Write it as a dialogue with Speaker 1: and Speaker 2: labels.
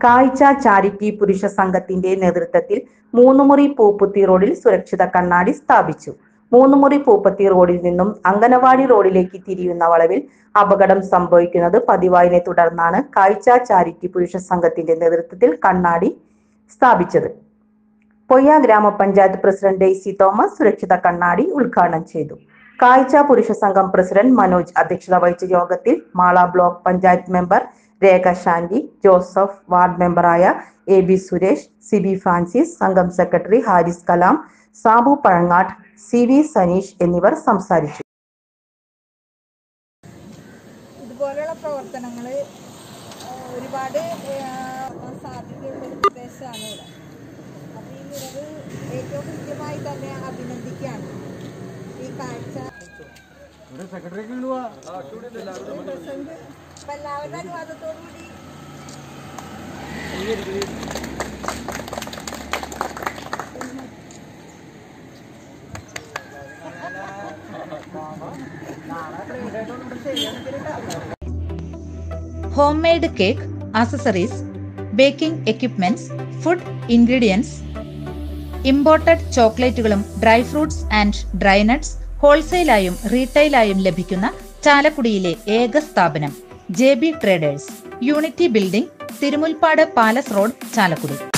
Speaker 1: കാഴ്ച ചാരിറ്റി പുരുഷ സംഘത്തിന്റെ നേതൃത്വത്തിൽ മൂന്നുമുറി പൂപ്പത്തി റോഡിൽ സുരക്ഷിത കണ്ണാടി സ്ഥാപിച്ചു മൂന്നുമുറി പൂപ്പത്തി റോഡിൽ നിന്നും അങ്കനവാടി റോഡിലേക്ക് തിരിയുന്ന വളവിൽ അപകടം സംഭവിക്കുന്നത് പതിവായതിനെ തുടർന്നാണ് കാഴ്ച ചാരിറ്റി പുരുഷ സംഘത്തിന്റെ നേതൃത്വത്തിൽ കണ്ണാടി സ്ഥാപിച്ചത് പൊയ്യ ഗ്രാമപഞ്ചായത്ത് പ്രസിഡന്റ് ഡെയ്സി തോമസ് സുരക്ഷിത കണ്ണാടി ഉദ്ഘാടനം ചെയ്തു കാഴ്ച പുരുഷ സംഘം പ്രസിഡന്റ് മനോജ് അധ്യക്ഷത വഹിച്ച യോഗത്തിൽ Mala block panchayat member Rekha Shanthi Joseph ward മെമ്പറായ A B Suresh C B Francis സംഘം secretary Haris Kalam Sabu Pazhangattu C V Saneesh എന്നിവർ സംസാരിച്ചു
Speaker 2: ഇതുപോലെയുള്ള പ്രവർത്തനങ്ങൾ ഒരുപാട് ആ, സാധ്യതയുള്ള ഒരു പ്രദേശമാണ് ഇവിടെ അപ്പോൾ ഈ നിലവ് ഏറ്റവും കൃത്യമായി തന്നെ അഭിനന്ദിക്കുകയാണ് ഈ കാഴ്ച പ്രസന്റ് ഇപ്പം എല്ലാവരുടെ അനുവാദത്തോടു കൂടി
Speaker 3: home made cake accessories baking equipments food ingredients imported ചോക്ലേറ്റുകളും dry fruits and dry nuts ഹോൾസെയിലായും റീറ്റെയിലായും ലഭിക്കുന്ന ചാലക്കുടിയിലെ ഏക സ്ഥാപനം J B traders unity building Thirumulpad palace road Chalakudy